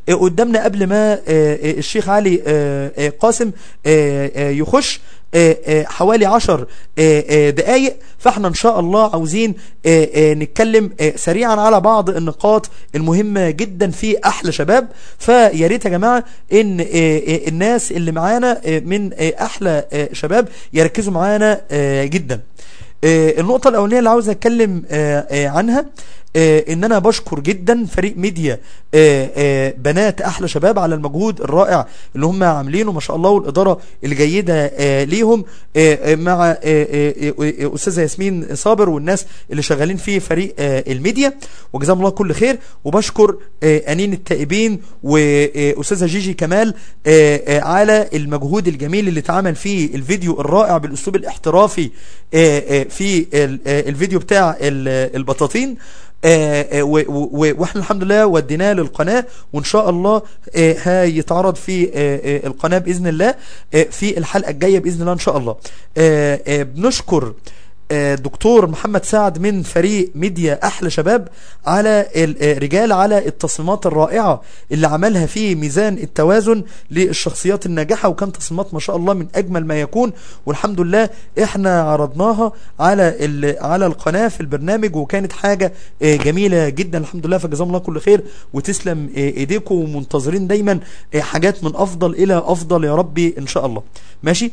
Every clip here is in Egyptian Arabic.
آه، قدامنا قبل ما آه، آه، الشيخ علي آه، آه، قاسم آه، آه، يخش آه، آه، حوالي عشر آه، آه، دقايق فاحنا ان شاء الله عاوزين آه، آه، نتكلم آه، سريعا على بعض النقاط المهمة جدا في احلى شباب فيا ريت يا جماعة ان آه، آه، الناس اللي معانا آه، من آه، احلى آه، شباب يركزوا معانا آه، جدا آه، النقطة الأولانية اللي عاوز أتكلم آه، آه، عنها آه، ان انا بشكر جدا فريق ميديا آه، آه، بنات احلى شباب على المجهود الرائع اللي هم عاملينه ما شاء الله والاداره الجيده آه، ليهم آه، آه، مع آه، آه، آه، استاذه ياسمين صابر والناس اللي شغالين في فريق آه، الميديا وجزاهم الله كل خير وبشكر آه، انين التائبين واستاذه جيجي كمال آه، آه، على المجهود الجميل اللي اتعمل فيه الفيديو الرائع بالاسلوب الاحترافي آه، آه، في ال- آه، الفيديو بتاع ال- البطاطين آه، آه، و- و- واحنا الحمد لله وديناه للقناة وان شاء الله آه، هيتعرض في آه، آه، القناة بإذن الله آه، في الحلقة الجاية بإذن الله ان شاء الله آه، آه، بنشكر آه، دكتور محمد سعد من فريق ميديا احلى شباب على الرجال على التصميمات الرائعة اللي عملها في ميزان التوازن للشخصيات الناجحة وكان تصميمات ما شاء الله من اجمل ما يكون والحمد لله احنا عرضناها على ال- على القناة في البرنامج وكانت حاجة آه، جميلة جدا الحمد لله فجزاهم الله كل خير وتسلم آه، ايديكم ومنتظرين دايما آه، حاجات من افضل الى افضل يا ربي ان شاء الله ماشي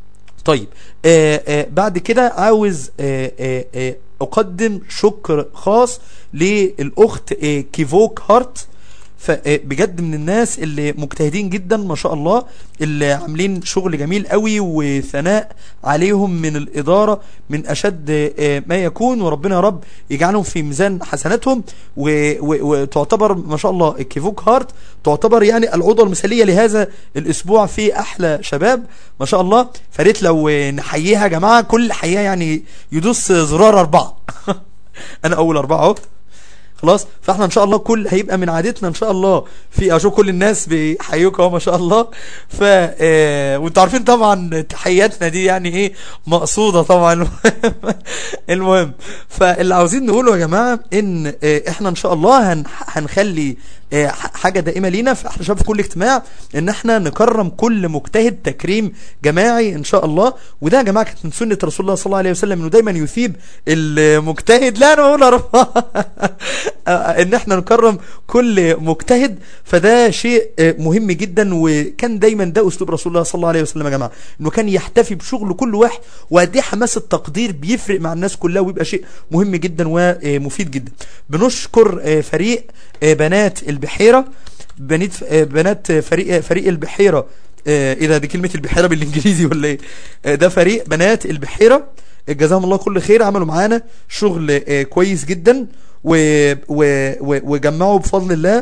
طيب آه آه بعد كده عاوز آه آه آه اقدم شكر خاص للاخت آه كيفوك هارت فبجد من الناس اللي مجتهدين جدا ما شاء الله اللي عاملين شغل جميل قوي وثناء عليهم من الإدارة من أشد آه، ما يكون وربنا يا رب يجعلهم في ميزان حسناتهم و- و- وتعتبر ما شاء الله كيفوك هارت تعتبر يعني العضوة المثالية لهذا الأسبوع في أحلى شباب ما شاء الله فريت لو نحييها يا جماعة كل حياه يعني يدوس زرار أربعة أنا أول أربعة أهو خلاص فاحنا ان شاء الله كل هيبقى من عادتنا ان شاء الله في اشوف كل الناس بيحيوك اهو ما شاء الله ف آه، وانتوا عارفين طبعا تحياتنا دي يعني ايه مقصوده طبعا المهم فاللي عاوزين نقوله يا جماعه ان آه، احنا ان شاء الله هن هنخلي آه، ح- حاجه دائمه لينا فاحنا شايف في كل اجتماع ان احنا نكرم كل مجتهد تكريم جماعي ان شاء الله وده يا جماعه كانت من سنه رسول الله صلى الله عليه وسلم انه دايما يثيب المجتهد لا انا بقول أربعة. ان احنا نكرم كل مجتهد فده شيء آه، مهم جدا وكان دايما ده اسلوب رسول الله صلى الله عليه وسلم يا جماعه انه كان يحتفي بشغل كل واحد وقد ايه حماس التقدير بيفرق مع الناس كلها ويبقى شيء مهم جدا ومفيد جدا بنشكر آه، فريق آه، بنات البحيره بنات آه، بنات فريق آه، فريق البحيره آه، ايه ده دي كلمه البحيره بالانجليزي ولا ايه آه، ده فريق بنات البحيره جزاهم الله كل خير عملوا معانا شغل آه، كويس جدا و... و... و... وجمعوا بفضل الله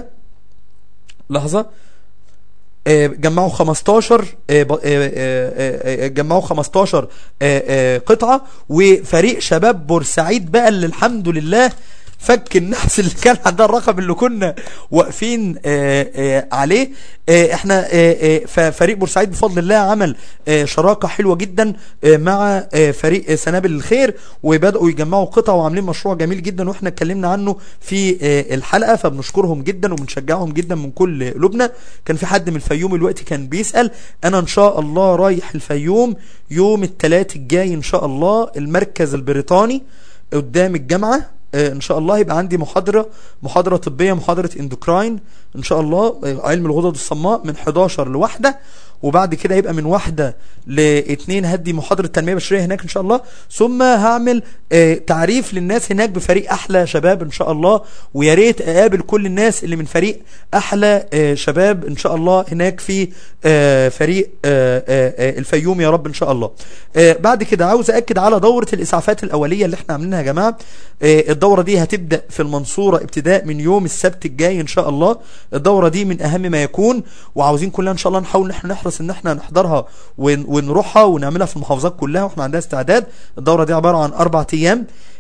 لحظة آه، جمعوا 15 آه، ب- آه، آه، آه، جمعوا 15 آه، آه، قطعة وفريق شباب بورسعيد بقى اللي الحمد لله فك النحس اللي كان عندها الرقم اللي كنا واقفين آه، آه، عليه آه، احنا آه، آه، ففريق بورسعيد بفضل الله عمل آه، شراكة حلوة جدا آه، مع آه، فريق آه، سنابل الخير وبدأوا يجمعوا قطع وعاملين مشروع جميل جدا واحنا اتكلمنا عنه في آه، الحلقة فبنشكرهم جدا وبنشجعهم جدا من كل قلوبنا كان في حد من الفيوم دلوقتي كان بيسأل انا ان شاء الله رايح الفيوم يوم الثلاث الجاي ان شاء الله المركز البريطاني قدام الجامعة آه، ان شاء الله يبقى عندي محاضرة محاضرة طبية محاضرة اندوكراين ان شاء الله آه، علم الغدد الصماء من 11 لواحدة وبعد كده يبقى من واحدة لاثنين هدي محاضرة تنمية بشرية هناك ان شاء الله ثم هعمل آه، تعريف للناس هناك بفريق احلى شباب ان شاء الله ويا ريت اقابل كل الناس اللي من فريق احلى آه، شباب ان شاء الله هناك في آه، فريق آه، آه، آه، الفيوم يا رب ان شاء الله آه، بعد كده عاوز اكد على دورة الاسعافات الاولية اللي احنا عاملينها يا جماعة آه، الدورة دي هتبدأ في المنصورة ابتداء من يوم السبت الجاي ان شاء الله الدورة دي من اهم ما يكون وعاوزين كلنا ان شاء الله نحاول ان احنا نحرص ان احنا نحضرها ون- ونروحها ونعملها في المحافظات كلها واحنا عندنا استعداد الدورة دي عبارة عن اربع ايام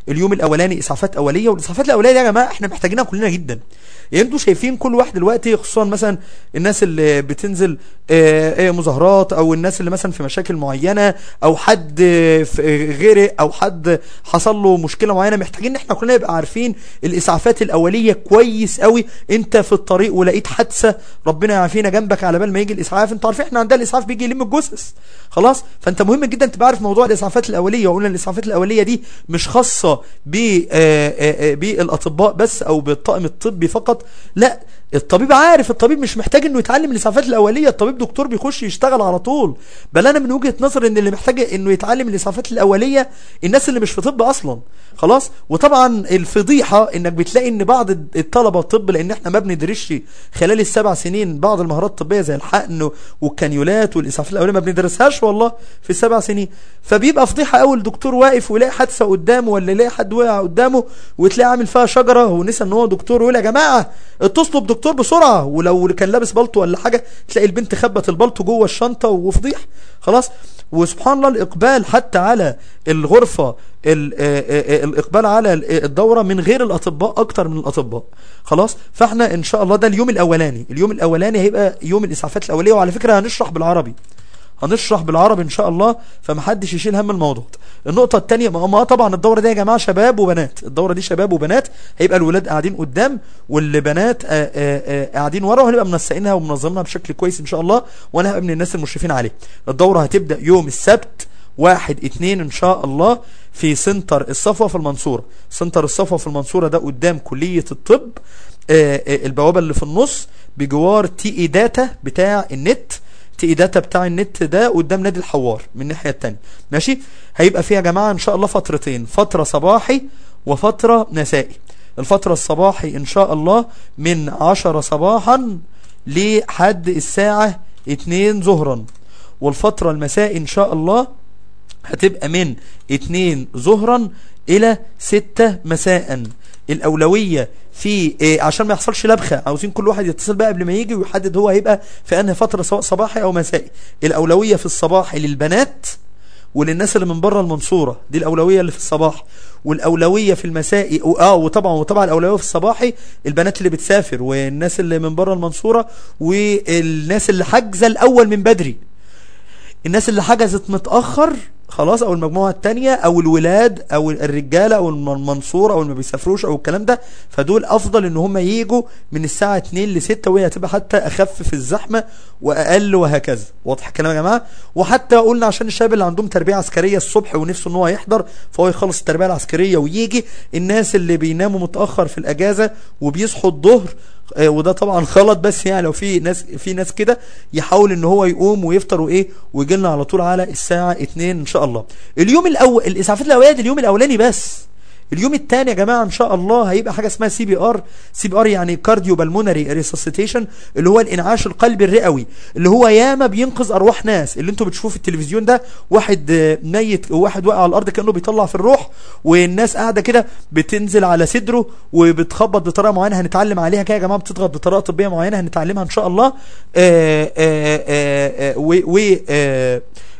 اليوم الاولاني اسعافات اوليه والاسعافات الاوليه دي يا جماعه احنا محتاجينها كلنا جدا يعني انتوا شايفين كل واحد دلوقتي خصوصا مثلا الناس اللي بتنزل آه، آه، مظاهرات او الناس اللي مثلا في مشاكل معينه او حد آه، في- غرق او حد حصل له مشكله معينه محتاجين ان احنا كلنا نبقى عارفين الاسعافات الاوليه كويس قوي انت في الطريق ولقيت حادثه ربنا يعافينا جنبك على بال ما يجي الاسعاف انتوا عارفين احنا عندنا الاسعاف بيجي يلم الجثث خلاص فانت مهم جدا تبقى عارف موضوع الاسعافات الاوليه وقلنا الاسعافات الاوليه دي مش خاصه ب آه، آه، آه، بالاطباء بس او بالطاقم الطبي فقط لا الطبيب عارف الطبيب مش محتاج انه يتعلم الاسعافات الاوليه الطبيب دكتور بيخش يشتغل على طول بل انا من وجهه نظري ان اللي محتاج انه يتعلم الاسعافات الاوليه الناس اللي مش في طب اصلا خلاص وطبعا الفضيحه انك بتلاقي ان بعض الطلبه الطب لان احنا ما بندرسش خلال السبع سنين بعض المهارات الطبيه زي الحقن والكانيولات والاسعافات الاوليه ما بندرسهاش والله في السبع سنين فبيبقى فضيحه اول دكتور واقف ويلاقي حادثه قدامه ولا يلاقي حد وقع قدامه وتلاقي عامل فيها شجره ونسى ان هو دكتور ويقول يا جماعه اتصلوا بدكتور بسرعه ولو كان لابس بلطو ولا حاجه تلاقي البنت خبت البلطو جوه الشنطه وفضيح خلاص وسبحان الله الاقبال حتى على الغرفه ال- آه، آه، آه، الاقبال على ال- الدوره من غير الاطباء اكتر من الاطباء خلاص فاحنا ان شاء الله ده اليوم الاولاني اليوم الاولاني هيبقى يوم الاسعافات الاوليه وعلى فكره هنشرح بالعربي هنشرح بالعربي ان شاء الله فمحدش يشيل هم الموضوع ده. النقطه الثانيه ما ما طبعا الدوره دي يا جماعه شباب وبنات الدوره دي شباب وبنات هيبقى الولاد قاعدين قدام والبنات آه، آه، آه، قاعدين ورا وهنبقى منسقينها ومنظمينها بشكل كويس ان شاء الله وانا هبقى من الناس المشرفين عليه الدوره هتبدا يوم السبت واحد اتنين ان شاء الله في سنتر الصفوة في المنصورة سنتر الصفوة في المنصورة ده قدام كلية الطب آه، آه، البوابة اللي في النص بجوار تي اي داتا بتاع النت تي اي داتا بتاع النت ده قدام نادي الحوار من الناحية التانية ماشي هيبقى فيها يا جماعة ان شاء الله فترتين فترة صباحي وفترة مسائي الفترة الصباحي ان شاء الله من عشرة صباحا لحد الساعة اتنين ظهرا والفترة المسائي ان شاء الله هتبقى من اتنين ظهرا الى ستة مساء الاولوية في إيه عشان ما يحصلش لبخة عاوزين كل واحد يتصل بقى قبل ما يجي ويحدد هو هيبقى في انهي فترة سواء صباحي او مسائي الاولوية في الصباح للبنات وللناس اللي من بره المنصورة دي الأولوية اللي في الصباح والأولوية في المساء اه وطبعا وطبعا الأولوية في الصباحي البنات اللي بتسافر والناس اللي من بره المنصورة والناس اللي حاجزة الأول من بدري الناس اللي حجزت متأخر خلاص او المجموعة التانية او الولاد او الرجالة او المنصورة او اللي ما بيسافروش او الكلام ده فدول افضل ان هم يجوا من الساعة 2 ل 6 وهي هتبقى حتى اخف في الزحمة واقل وهكذا واضح الكلام يا جماعة وحتى قلنا عشان الشباب اللي عندهم تربية عسكرية الصبح ونفسه ان هو يحضر فهو يخلص التربية العسكرية ويجي الناس اللي بيناموا متأخر في الاجازة وبيصحوا الظهر آه، وده طبعا غلط بس يعني لو في ناس في ناس كده يحاول ان هو يقوم ويفطر وايه ويجي لنا على طول على الساعه 2 ان شاء الله اليوم الاول الاسعافات الاوليه دي اليوم الاولاني بس اليوم الثاني يا جماعه ان شاء الله هيبقى حاجه اسمها سي بي ار سي بي ار يعني كارديو بالمونري ريسسيتيشن اللي هو الانعاش القلبي الرئوي اللي هو ياما بينقذ ارواح ناس اللي انتوا بتشوفوه في التلفزيون ده واحد آه، ميت وواحد واقع على الارض كانه بيطلع في الروح والناس قاعده كده بتنزل على صدره وبتخبط بطريقه معينه هنتعلم عليها كده يا جماعه بتضغط بطريقه طبيه معينه هنتعلمها ان شاء الله آه، آه، آه، آه، و و آه،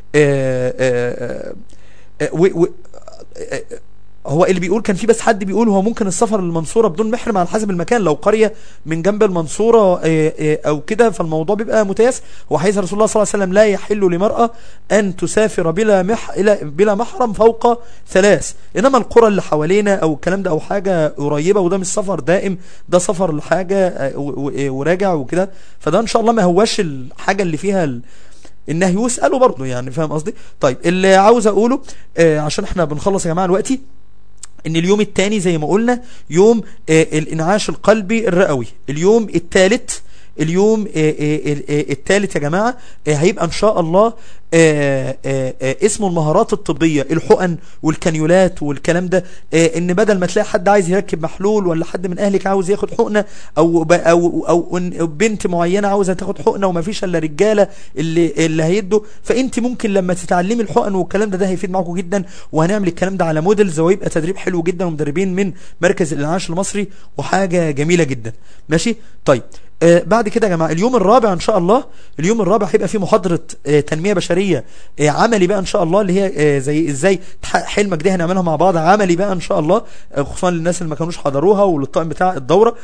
آه، آه، آه، و- و- آه، هو اللي بيقول كان في بس حد بيقول هو ممكن السفر للمنصورة بدون محرم على حسب المكان لو قرية من جنب المنصورة آه، آه، او كده فالموضوع بيبقى متيسر وحيث رسول الله صلى الله عليه وسلم لا يحل لمرأة ان تسافر بلا مح إلى بلا محرم فوق ثلاث انما القرى اللي حوالينا او الكلام ده او حاجة قريبة وده مش سفر دائم ده سفر لحاجة آه، و- و- وراجع وكده فده ان شاء الله ما هواش الحاجة اللي فيها ال... النهي واسأله برضه يعني فاهم قصدي طيب اللي عاوز اقوله آه عشان احنا بنخلص يا جماعة دلوقتي ان اليوم الثاني زي ما قلنا يوم آه الانعاش القلبي الرئوي اليوم الثالث اليوم الثالث يا جماعة آه هيبقى ان شاء الله آه آه آه اسمه المهارات الطبية الحقن والكانيولات والكلام ده آه ان بدل ما تلاقي حد عايز يركب محلول ولا حد من اهلك عاوز ياخد حقنة او ب- او او إن بنت معينة عاوزة تاخد حقنة وما فيش الا رجالة اللي اللي هيدوا فانت ممكن لما تتعلمي الحقن والكلام ده ده هيفيد معاكم جدا وهنعمل الكلام ده على موديلز ويبقى تدريب حلو جدا ومدربين من مركز الانعاش المصري وحاجة جميلة جدا ماشي طيب آه بعد كده يا جماعه اليوم الرابع ان شاء الله اليوم الرابع هيبقى فيه محاضره آه تنميه بشريه آه عملي بقى ان شاء الله اللي هي آه زي ازاي تحقق حلمك دي هنعملها مع بعض عملي بقى ان شاء الله آه خصوصا للناس اللي ما كانوش حضروها وللطاقم بتاع الدوره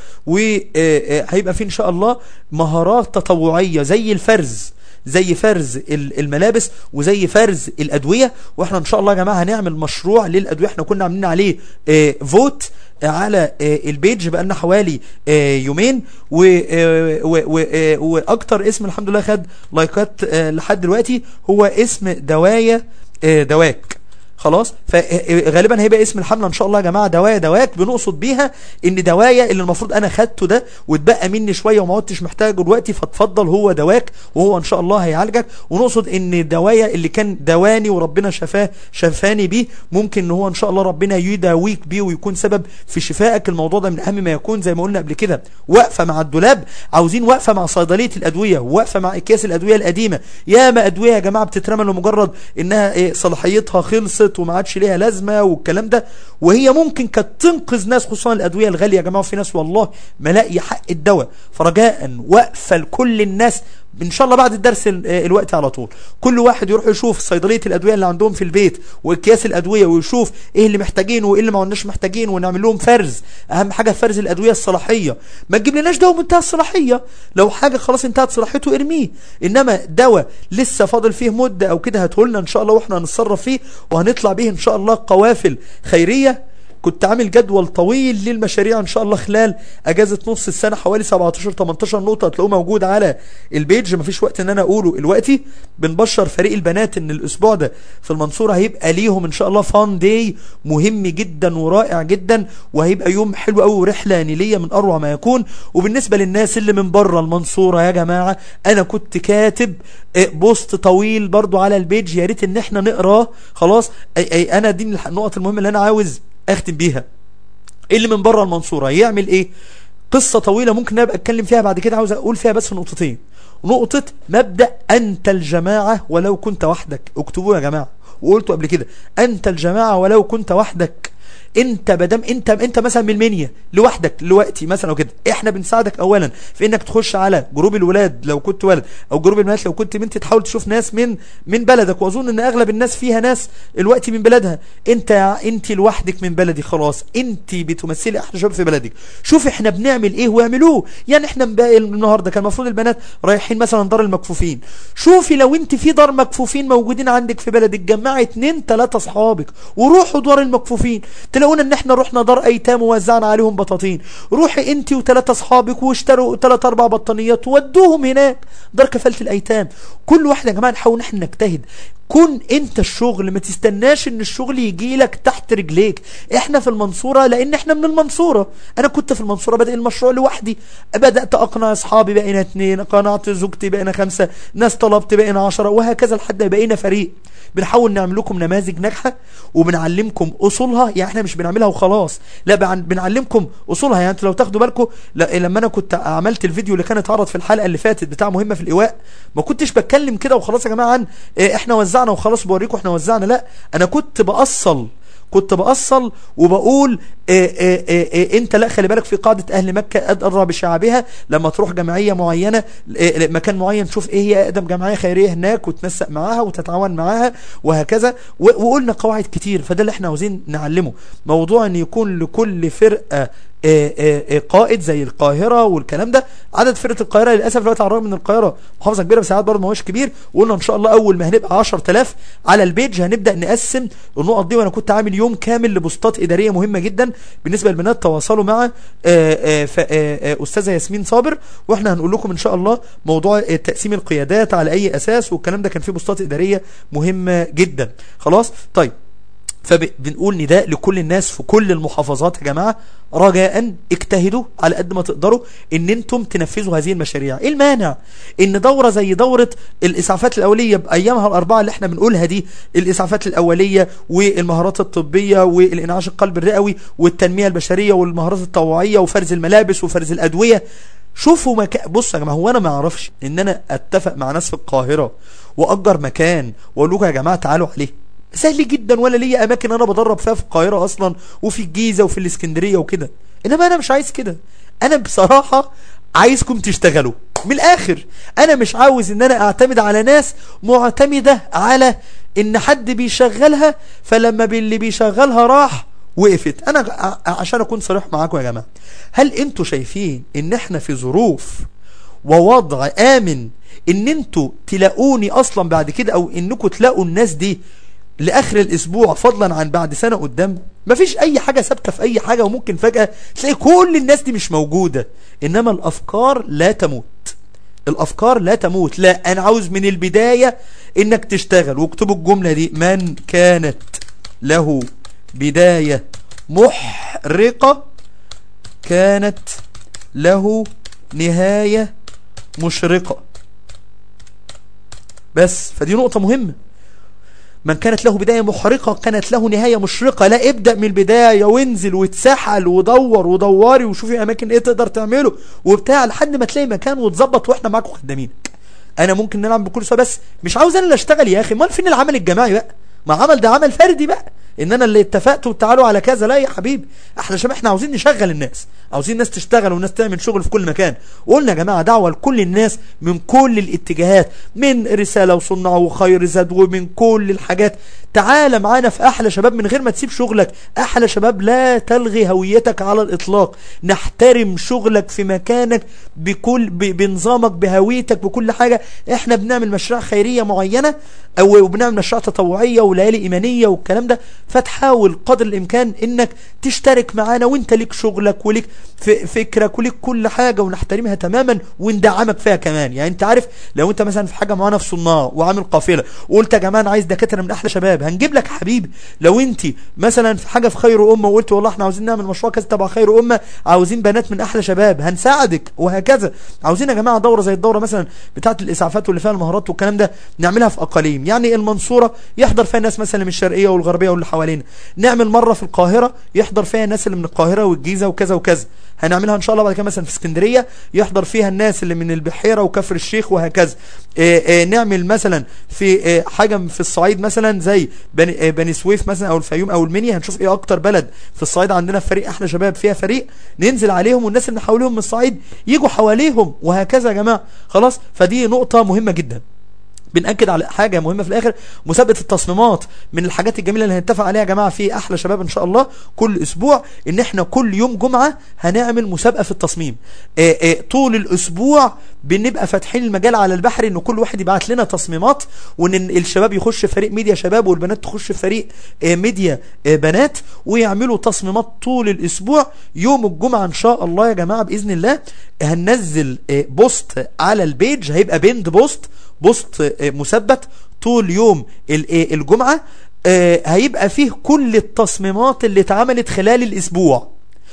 وهيبقى فيه ان شاء الله مهارات تطوعيه زي الفرز زي فرز ال- الملابس وزي فرز الادويه واحنا ان شاء الله يا جماعه هنعمل مشروع للادويه احنا كنا عاملين عليه آه، فوت آه، على آه، البيج بقى لنا حوالي آه، يومين و- آه، و- و- آه، واكتر اسم الحمد لله خد لايكات آه، لحد دلوقتي هو اسم دوايا آه، دواك خلاص فغالبا هيبقى اسم الحمله ان شاء الله يا جماعه دوايا دواك بنقصد بيها ان دوايا اللي المفروض انا خدته ده واتبقى مني شويه وما عدتش محتاجه دلوقتي فاتفضل هو دواك وهو ان شاء الله هيعالجك ونقصد ان دوايا اللي كان دواني وربنا شفاه شفاني بيه ممكن ان هو ان شاء الله ربنا يداويك بيه ويكون سبب في شفائك الموضوع ده من اهم ما يكون زي ما قلنا قبل كده واقفه مع الدولاب عاوزين واقفه مع صيدليه الادويه واقفه مع اكياس الادويه القديمه ياما ادويه يا جماعه بتترمى لمجرد انها إيه صلاحيتها خلصت وما عادش ليها لازمه والكلام ده وهي ممكن كانت تنقذ ناس خصوصا الادويه الغاليه يا جماعه وفي ناس والله ملاقي حق الدواء فرجاء واقفه لكل الناس ان شاء الله بعد الدرس ال- آه، الوقت على طول كل واحد يروح يشوف صيدليه الادويه اللي عندهم في البيت واكياس الادويه ويشوف ايه اللي محتاجينه وايه اللي ما عندناش محتاجينه ونعمل لهم فرز اهم حاجه فرز الادويه الصلاحيه ما تجيب لناش دواء منتهى الصلاحيه لو حاجه خلاص انتهت صلاحيته ارميه انما دواء لسه فاضل فيه مده او كده هاتهولنا ان شاء الله واحنا هنتصرف فيه وهنطلع بيه ان شاء الله قوافل خيريه كنت عامل جدول طويل للمشاريع ان شاء الله خلال اجازه نص السنه حوالي 17 18 نقطه هتلاقوه موجود على البيج مفيش وقت ان انا اقوله دلوقتي بنبشر فريق البنات ان الاسبوع ده في المنصوره هيبقى ليهم ان شاء الله فان داي مهم جدا ورائع جدا وهيبقى يوم حلو قوي ورحله نيليه من اروع ما يكون وبالنسبه للناس اللي من بره المنصوره يا جماعه انا كنت كاتب آه، بوست طويل برضو على البيج يا ريت ان احنا نقراه خلاص أي أي انا دي النقط المهمه اللي انا عاوز اختم بيها اللي من بره المنصوره يعمل ايه قصه طويله ممكن ابقى اتكلم فيها بعد كده عاوز اقول فيها بس نقطتين نقطه مبدا انت الجماعه ولو كنت وحدك اكتبوه يا جماعه وقلته قبل كده انت الجماعه ولو كنت وحدك انت بدم انت انت مثلا من المنيا لوحدك دلوقتي مثلا او كده احنا بنساعدك اولا في انك تخش على جروب الولاد لو كنت ولد او جروب البنات لو كنت بنت تحاول تشوف ناس من من بلدك واظن ان اغلب الناس فيها ناس الوقت من بلدها انت انت لوحدك من بلدي خلاص انت بتمثلي احلى شباب في بلدك شوف احنا بنعمل ايه واعملوه يعني احنا مبقى النهارده كان المفروض البنات رايحين مثلا دار المكفوفين شوفي لو انت في دار مكفوفين موجودين عندك في بلدك جمعي اتنين تلاتة اصحابك وروحوا دار المكفوفين تلاقونا ان احنا رحنا دار ايتام ووزعنا عليهم بطاطين روحي انت وثلاثه اصحابك واشتروا ثلاث اربع بطانيات ودوهم هناك دار كفاله الايتام كل واحد يا جماعه نحاول نحن نجتهد كن انت الشغل ما تستناش ان الشغل يجي لك تحت رجليك احنا في المنصورة لان احنا من المنصورة انا كنت في المنصورة بدأ المشروع لوحدي بدأت اقنع اصحابي بقينا اتنين قنعت زوجتي بقينا خمسة ناس طلبت بقينا عشرة وهكذا لحد ما بقينا فريق بنحاول نعمل لكم نماذج ناجحة وبنعلمكم اصولها يعني احنا مش بنعملها وخلاص لا بن- بنعلمكم اصولها يعني انتوا لو تاخدوا بالكم لا- لما انا كنت عملت الفيديو اللي كان اتعرض في الحلقة اللي فاتت بتاع مهمة في الايواء ما كنتش بتكلم كده وخلاص يا جماعة عن اه، احنا وزعنا وخلاص بوريكم احنا وزعنا لا انا كنت بأصل كنت بأصل وبقول إيه إيه إيه إيه انت لا خلي بالك في قاعدة اهل مكة ادرى بشعبها لما تروح جمعية معينة إيه مكان معين شوف ايه هي اقدم جمعية خيرية هناك وتنسق معاها وتتعاون معاها وهكذا و- وقلنا قواعد كتير فده اللي احنا عاوزين نعلمه موضوع ان يكون لكل فرقة آه، آه، آه، قائد زي القاهرة والكلام ده عدد فرقة القاهرة للأسف دلوقتي على الرغم من القاهرة محافظة كبيرة بس ساعات برضه ما هوش كبير وقلنا إن شاء الله أول ما هنبقى 10000 على البيج هنبدأ نقسم النقط دي وأنا كنت عامل يوم كامل لبوستات إدارية مهمة جدا بالنسبة للبنات تواصلوا مع آه، آه، ف- آه، آه، أستاذة ياسمين صابر وإحنا هنقول لكم إن شاء الله موضوع آه، تقسيم القيادات على أي أساس والكلام ده كان فيه بوستات إدارية مهمة جدا خلاص طيب فبنقول نداء لكل الناس في كل المحافظات يا جماعة رجاء اجتهدوا على قد ما تقدروا ان انتم تنفذوا هذه المشاريع ايه المانع ان دورة زي دورة الاسعافات الاولية بايامها الاربعة اللي احنا بنقولها دي الاسعافات الاولية والمهارات الطبية والانعاش القلب الرئوي والتنمية البشرية والمهارات الطوعية وفرز الملابس وفرز الادوية شوفوا مكان بص يا جماعه هو انا ما اعرفش ان انا اتفق مع ناس في القاهره واجر مكان واقول لكم يا جماعه تعالوا عليه سهل جدا ولا ليا اماكن انا بدرب فيها في القاهره اصلا وفي الجيزه وفي الاسكندريه وكده انما انا مش عايز كده انا بصراحه عايزكم تشتغلوا من الاخر انا مش عاوز ان انا اعتمد على ناس معتمدة على ان حد بيشغلها فلما اللي بيشغلها راح وقفت انا ع- عشان اكون صريح معاكم يا جماعة هل انتوا شايفين ان احنا في ظروف ووضع امن ان انتوا تلاقوني اصلا بعد كده او انكم تلاقوا الناس دي لاخر الاسبوع فضلا عن بعد سنة قدام مفيش اي حاجة ثابته في اي حاجة وممكن فجأة تلاقي كل الناس دي مش موجودة انما الافكار لا تموت الافكار لا تموت لا انا عاوز من البداية انك تشتغل واكتبوا الجملة دي من كانت له بداية محرقة كانت له نهاية مشرقة بس فدي نقطة مهمة من كانت له بداية محرقة كانت له نهاية مشرقة لا ابدأ من البداية وانزل واتسحل ودور ودوري وشوفي اماكن ايه تقدر تعمله وبتاع لحد ما تلاقي مكان وتظبط واحنا معاكم خدامينك انا ممكن نلعب بكل سوا بس مش عاوز انا اللي اشتغل يا اخي امال فين العمل الجماعي بقى ما عمل ده عمل فردي بقى ان انا اللي اتفقت وتعالوا على كذا لا يا حبيبي احنا شباب احنا عاوزين نشغل الناس عاوزين الناس تشتغل والناس تعمل شغل في كل مكان وقلنا يا جماعه دعوه لكل الناس من كل الاتجاهات من رساله وصنع وخير زاد ومن كل الحاجات تعال معانا في احلى شباب من غير ما تسيب شغلك احلى شباب لا تلغي هويتك على الاطلاق نحترم شغلك في مكانك بكل ب- بنظامك بهويتك بكل حاجه احنا بنعمل مشاريع خيريه معينه او وبنعمل مشاريع تطوعيه وليالي ايمانيه والكلام ده فتحاول قدر الامكان انك تشترك معانا وانت ليك شغلك وليك ف- فكرك وليك كل حاجه ونحترمها تماما وندعمك فيها كمان يعني انت عارف لو انت مثلا في حاجه معانا في صناع وعامل قافله وقلت يا جماعه انا عايز دكاتره من احلى شباب هنجيب لك حبيبي لو انت مثلا في حاجه في خير امه وقلت والله احنا عاوزين نعمل مشروع كذا تبع خير امه عاوزين بنات من احلى شباب هنساعدك وهكذا عاوزين يا جماعه دوره زي الدوره مثلا بتاعه الاسعافات واللي فيها المهارات والكلام ده نعملها في اقاليم يعني المنصوره يحضر فيها ناس مثلا من الشرقيه والغربيه واللي حوالينا نعمل مره في القاهره يحضر فيها الناس اللي من القاهره والجيزه وكذا وكذا هنعملها ان شاء الله بعد كده مثلا في اسكندريه يحضر فيها الناس اللي من البحيره وكفر الشيخ وهكذا آه، آه، نعمل مثلا في آه، حاجه في الصعيد مثلا زي بني, آه، بني سويف مثلا او الفيوم او المنيا هنشوف ايه اكتر بلد في الصعيد عندنا في فريق احلى شباب فيها فريق ننزل عليهم والناس اللي حواليهم من الصعيد يجوا حواليهم وهكذا يا جماعه خلاص فدي نقطه مهمه جدا بنأكد على حاجة مهمة في الآخر مسابقة التصميمات من الحاجات الجميلة اللي هنتفق عليها يا جماعة في أحلى شباب إن شاء الله كل أسبوع إن إحنا كل يوم جمعة هنعمل مسابقة في التصميم آه، آه، طول الأسبوع بنبقى فاتحين المجال على البحر إن كل واحد يبعت لنا تصميمات وإن الشباب يخش في فريق ميديا شباب والبنات تخش في فريق آه، ميديا آه، بنات ويعملوا تصميمات طول الأسبوع يوم الجمعة إن شاء الله يا جماعة بإذن الله هننزل آه، بوست على البيج هيبقى بيند بوست بوست آه، مثبت طول يوم ال- آه، الجمعة آه، هيبقى فيه كل التصميمات اللي اتعملت خلال الاسبوع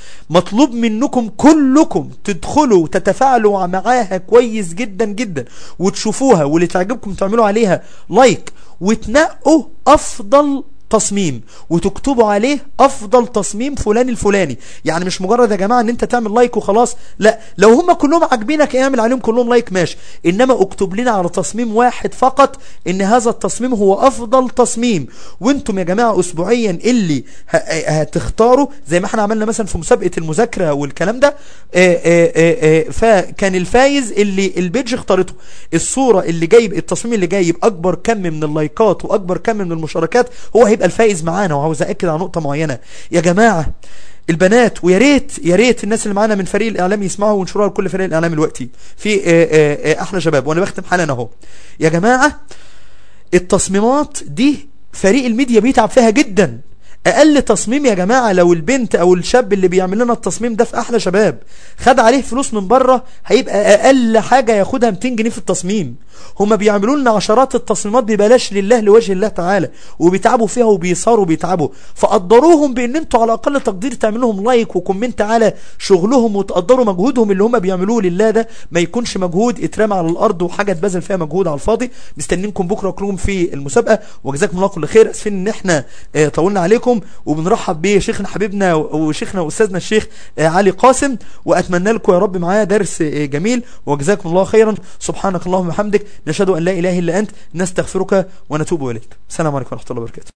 مطلوب منكم كلكم تدخلوا وتتفاعلوا معاها كويس جدا جدا وتشوفوها واللي تعجبكم تعملوا عليها لايك وتنقوا افضل تصميم وتكتبوا عليه افضل تصميم فلان الفلاني يعني مش مجرد يا جماعه ان انت تعمل لايك وخلاص لا لو هم كلهم عاجبينك اعمل عليهم كلهم لايك ماشي انما اكتب لنا على تصميم واحد فقط ان هذا التصميم هو افضل تصميم وانتم يا جماعه اسبوعيا اللي ه- هتختاروا زي ما احنا عملنا مثلا في مسابقه المذاكره والكلام ده آه، آه، آه، آه، فكان الفايز اللي البيج اختارته الصوره اللي جايب التصميم اللي جايب اكبر كم من اللايكات واكبر كم من المشاركات هو هيبقى الفائز معانا وعاوز اكد على نقطه معينه يا جماعه البنات ويا ريت يا ريت الناس اللي معانا من فريق الاعلام يسمعوا وينشروها لكل فريق الاعلام دلوقتي في آه، آه، آه، احلى شباب وانا بختم حالا اهو يا جماعه التصميمات دي فريق الميديا بيتعب فيها جدا اقل تصميم يا جماعة لو البنت او الشاب اللي بيعمل لنا التصميم ده في احلى شباب خد عليه فلوس من بره هيبقى اقل حاجة ياخدها 200 جنيه في التصميم هما بيعملوا لنا عشرات التصميمات ببلاش لله لوجه الله تعالى وبيتعبوا فيها وبيصاروا وبيتعبوا فقدروهم بان انتوا على اقل تقدير تعملوا لهم لايك وكومنت على شغلهم وتقدروا مجهودهم اللي هما بيعملوه لله ده ما يكونش مجهود اترمى على الارض وحاجه اتبذل فيها مجهود على الفاضي مستنينكم بكره كلكم في المسابقه وجزاكم الله كل خير اسفين ان احنا آه، طولنا عليكم وبنرحب بشيخنا حبيبنا وشيخنا واستاذنا الشيخ آه، علي قاسم واتمنى لكم يا رب معايا درس آه، جميل وجزاكم الله خيرا سبحانك اللهم وبحمدك نشهد ان لا اله الا انت نستغفرك ونتوب اليك السلام عليكم ورحمه الله وبركاته